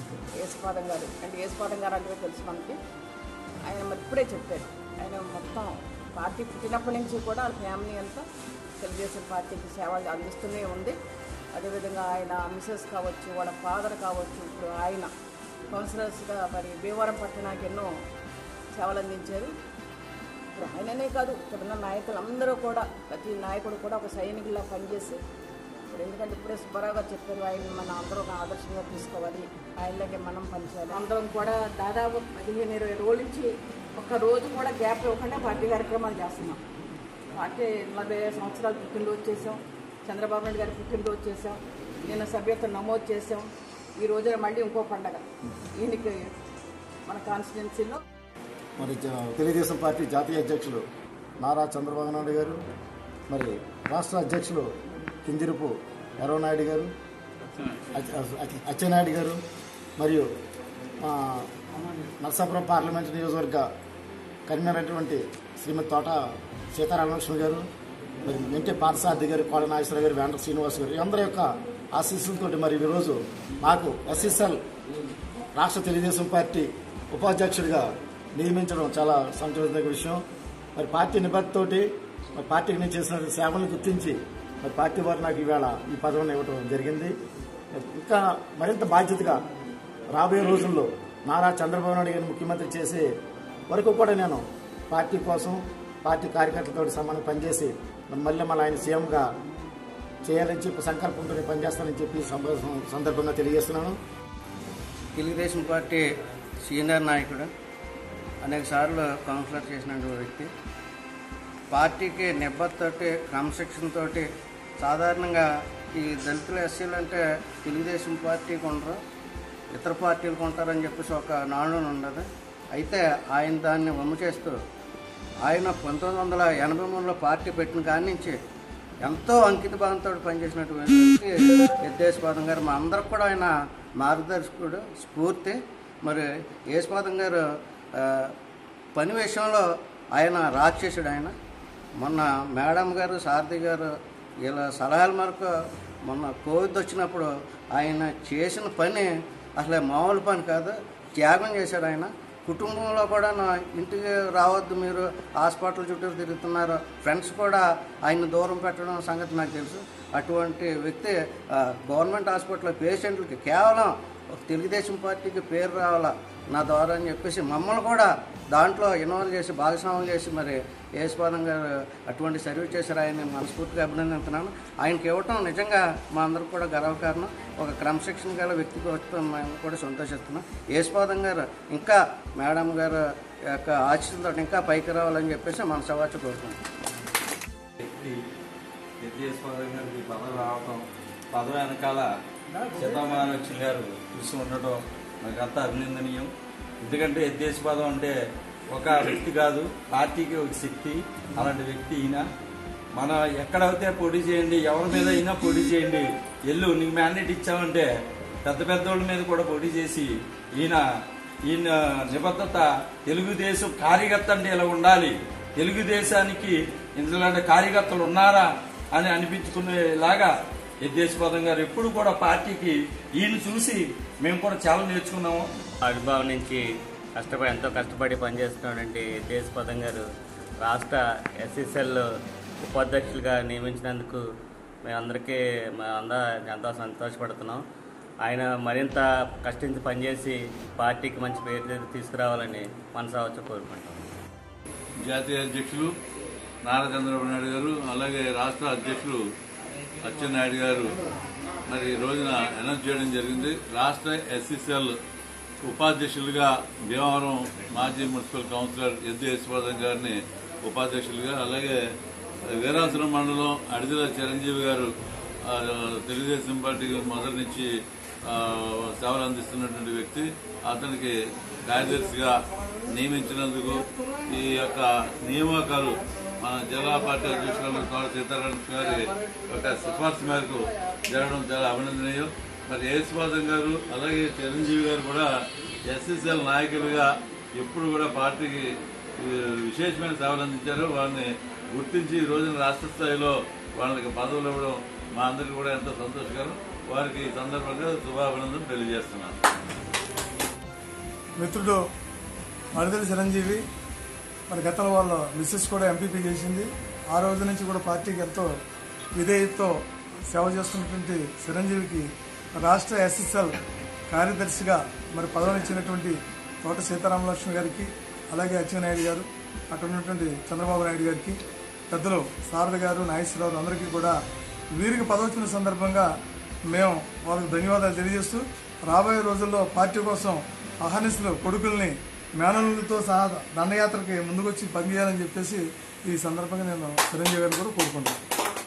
యేసుపాదం గారు అంటే యేసుపాదం గారు అంటే తెలుసు మనకి ఆయన మరి ఇప్పుడే చెప్పారు ఆయన మొత్తం పార్టీ పుట్టినప్పటి నుంచి కూడా వాళ్ళ ఫ్యామిలీ అంతా తెలుగుదేశం పార్టీకి సేవలు అందిస్తూనే ఉంది అదేవిధంగా ఆయన మిసెస్ కావచ్చు వాళ్ళ ఫాదర్ కావచ్చు ఇప్పుడు ఆయన కౌన్సిలర్స్గా మరి భీమవరం పట్టణానికి ఎన్నో సేవలు అందించారు ఇప్పుడు ఆయననే కాదు ఇక్కడున్న నాయకులు అందరూ కూడా ప్రతి నాయకుడు కూడా ఒక సైనికుల్లా పనిచేసి ఇప్పుడు ఎందుకంటే ఇప్పుడే సుబ్బారావు గారు చెప్పారు ఆయన మన అందరూ ఒక ఆదర్శంగా తీసుకోవాలి ఆయనలాగే మనం పనిచేయాలి అందరం కూడా దాదాపు పదిహేను ఇరవై రోజుల నుంచి ఒక్క రోజు కూడా గ్యాప్ ఇవ్వకుండా పార్టీ కార్యక్రమాలు చేస్తున్నాం పార్టీ నలభై ఐదు సంవత్సరాలు పుట్టినరోజు చేసాం చంద్రబాబు నాయుడు గారి పుట్టినరోజు చేసాం నిన్న సభ్యత్వం నమోదు చేసాం ఈ రోజున మళ్ళీ ఇంకో పండగ ఈయనకి మన కాన్స్టిట్యున్సీలో మరి జ- తెలుగుదేశం పార్టీ జాతీయ అధ్యక్షులు నారా చంద్రబాబు నాయుడు గారు మరి రాష్ట్ర అధ్యక్షులు కింజరుపు నాయుడు గారు అచ్చ- అచ్చ- అచ్చెన్నాయుడు గారు మరియు ఆ, నరసాపురం పార్లమెంట్ నియోజకవర్గ కన్వీనర్ అయినటువంటి శ్రీమతి తోట సీతారామలక్ష్మి గారు మరి వెంటే పార్థసారథి గారు కోడ నాగేశ్వర గారు వేండ్ర శ్రీనివాస్ గారు అందరి యొక్క ఆశీస్సులతో మరి ఈరోజు నాకు ఎస్ఎస్ఎల్ రాష్ట్ర తెలుగుదేశం పార్టీ ఉపాధ్యక్షుడిగా నియమించడం చాలా సంతోషదగ్గ విషయం మరి పార్టీ నిబద్ధతోటి మరి పార్టీకి నేను చేసిన సేవలను గుర్తించి మరి పార్టీ వారు నాకు ఈవేళ ఈ పదవిని ఇవ్వడం జరిగింది ఇంకా మరింత బాధ్యతగా రాబోయే రోజుల్లో నారా చంద్రబాబు నాయుడు గారిని ముఖ్యమంత్రి చేసే వరకు కూడా నేను పార్టీ కోసం పార్టీ కార్యకర్తలతో సమానం పనిచేసి మళ్ళీ మళ్ళీ ఆయన సీఎంగా చేయాలని చెప్పి సంకల్పంతో నేను పనిచేస్తానని చెప్పి ఈ సంబ- సందర్భంగా తెలియజేస్తున్నాను తెలుగుదేశం పార్టీ సీనియర్ నాయకుడు అనేక సార్లు కౌన్సిలర్ చేసినటువంటి వ్యక్తి పార్టీకి నిబ్బతోటి క్రమశిక్షణతోటి సాధారణంగా ఈ దళితుల ఎస్సీలు అంటే తెలుగుదేశం పార్టీకి ఉండరు ఇతర పార్టీలకు ఉంటారని చెప్పేసి ఒక నాణ్యం ఉండదు అయితే ఆయన దాన్ని వమ్ము చేస్తూ ఆయన పంతొమ్మిది వందల ఎనభై మూడులో పార్టీ పెట్టిన కాడి నుంచి ఎంతో అంకిత భావంతో పనిచేసినటువంటి వ్యక్తి ఎద్దేశపాదం గారు మా అందరికి కూడా ఆయన మార్గదర్శకుడు స్ఫూర్తి మరి యేసుపాదం గారు ఆ, పని విషయంలో ఆయన రాక్షసుడు ఆయన మొన్న మేడం గారు సారథి గారు వీళ్ళ సలహాల మేరకు మొన్న కోవిడ్ వచ్చినప్పుడు ఆయన చేసిన పని అసలు మామూలు పని కాదు త్యాగం చేశాడు ఆయన కుటుంబంలో కూడా నా ఇంటికి రావద్దు మీరు హాస్పిటల్ చుట్టూ తిరుగుతున్నారు ఫ్రెండ్స్ కూడా ఆయన దూరం పెట్టడం సంగతి నాకు తెలుసు అటువంటి వ్యక్తి ఆ, గవర్నమెంట్ హాస్పిటల్ పేషెంట్లకి కేవలం ఒక తెలుగుదేశం పార్టీకి పేరు రావాలా నా ద్వారా అని చెప్పేసి మమ్మల్ని కూడా దాంట్లో ఇన్వాల్వ్ చేసి భాగస్వామ్యం చేసి మరి యేసుపాదం గారు అటువంటి సర్వీస్ చేశారు ఆయన మనస్ఫూర్తిగా అభినందిస్తున్నాను ఆయనకి ఇవ్వటం నిజంగా మా అందరికి కూడా గర్వకారణం ఒక క్రమశిక్షణ గల వ్యక్తికి వచ్చి మేము కూడా సంతోషిస్తున్నాం యేసుపాదం గారు ఇంకా మేడం గారు యొక్క ఆశీస్సులతో ఇంకా పైకి రావాలని చెప్పేసి మన సవాచ కోరుకుంటున్నాం వ్యక్తి విద్యేశ్వరం గారికి పదవి రావటం పదవి వెనకాల సీతామహాలక్ష్మి గారు కృషి ఉండటం నాకంతా అభినందనీయం ఎందుకంటే ఎద్దేశ పదం అంటే ఒక వ్యక్తి కాదు పార్టీకి ఒక శక్తి అలాంటి వ్యక్తి ఈయన మనం ఎక్కడైతే పొడి చేయండి ఎవరి మీద అయినా పొడి చేయండి ఎల్లు నీకు మ్యాండేట్ ఇచ్చామంటే పెద్ద పెద్దోళ్ళ మీద కూడా పొడి చేసి ఈయన ఈయన నిబద్ధత తెలుగుదేశం కార్యకర్త అంటే ఇలా ఉండాలి తెలుగుదేశానికి ఇందులాంటి కార్యకర్తలు ఉన్నారా అని అనిపించుకునేలాగా యజ్ఞేశ్వరం గారు ఎప్పుడు కూడా పార్టీకి ఈయన చూసి మేము కూడా చాలా నేర్చుకున్నాము ఆవిర్భావం నుంచి కష్టపడి ఎంతో కష్టపడి పనిచేస్తున్నటువంటి దేశపదం గారు రాష్ట్ర ఎస్ఎస్ఎల్ ఉపాధ్యక్షులుగా నియమించినందుకు మేమందరికీ మేమందరం ఎంతో సంతోషపడుతున్నాం ఆయన మరింత కష్టించి పనిచేసి పార్టీకి మంచి పేరు తీసుకురావాలని మనసావచ్చు కోరుకుంటాం జాతీయ అధ్యక్షులు నారా చంద్రబాబు నాయుడు గారు అలాగే రాష్ట్ర అధ్యక్షులు అచ్చెన్నాయుడు గారు మరి ఈ రోజున అనౌన్స్ చేయడం జరిగింది రాష్ట్ర ఎస్ఎస్ఎల్ ఉపాధ్యక్షులుగా భీమవరం మాజీ మున్సిపల్ కౌన్సిలర్ ఎద్దు యశ్వరథం గారిని ఉపాధ్యక్షులుగా అలాగే వీరాసురం మండలం అడిదిల చిరంజీవి గారు ఆ, తెలుగుదేశం పార్టీ మొదటి నుంచి ఆ, సేవలు అందిస్తున్నటువంటి వ్యక్తి అతనికి కార్యదర్శిగా నియమించినందుకు ఈ యొక్క నియామకాలు మన జిల్లా పార్టీ అధ్యక్షులు తోట సీతారాం గారి యొక్క సిఫార్సు మేరకు జరగడం చాలా అభినందనీయం మరి యేసుపాదం గారు అలాగే చిరంజీవి గారు కూడా ఎస్ఎస్ఎల్ నాయకులుగా ఎప్పుడు కూడా పార్టీకి ఈ, విశేషమైన సేవలు అందించారు వారిని గుర్తించి ఈ రోజున రాష్ట్ర స్థాయిలో వాళ్ళకి పదవులు ఇవ్వడం మా అందరికీ కూడా ఎంతో సంతోషకరం వారికి ఈ సందర్భంగా శుభాభినందనలు తెలియజేస్తున్నాను మిత్రుడు మరిదలి చిరంజీవి మరి గతంలో వాళ్ళ మిస్సెస్ కూడా ఎంపీపీ చేసింది ఆ రోజు నుంచి కూడా పార్టీకి ఎంతో విధేయతతో సేవ చేస్తున్నటువంటి చిరంజీవికి రాష్ట్ర ఎస్ఎస్ఎల్ కార్యదర్శిగా మరి పదవినిచ్చినటువంటి తోట సీతారామలక్ష్మి గారికి అలాగే అచ్చెన్నాయుడు గారు అక్కడ ఉన్నటువంటి చంద్రబాబు నాయుడు గారికి పెద్దలు శారద గారు నాగేశ్వరరావు అందరికీ కూడా వీరికి పదవచ్చిన సందర్భంగా మేము వాళ్ళకి ధన్యవాదాలు తెలియజేస్తూ రాబోయే రోజుల్లో పార్టీ కోసం అహర్నిశలు కొడుకుల్ని మేనలులతో సహా దండయాత్రకి ముందుకొచ్చి పనిచేయాలని చెప్పేసి ఈ సందర్భంగా నేను చిరంజీవి గారిని కూడా కోరుకుంటున్నాను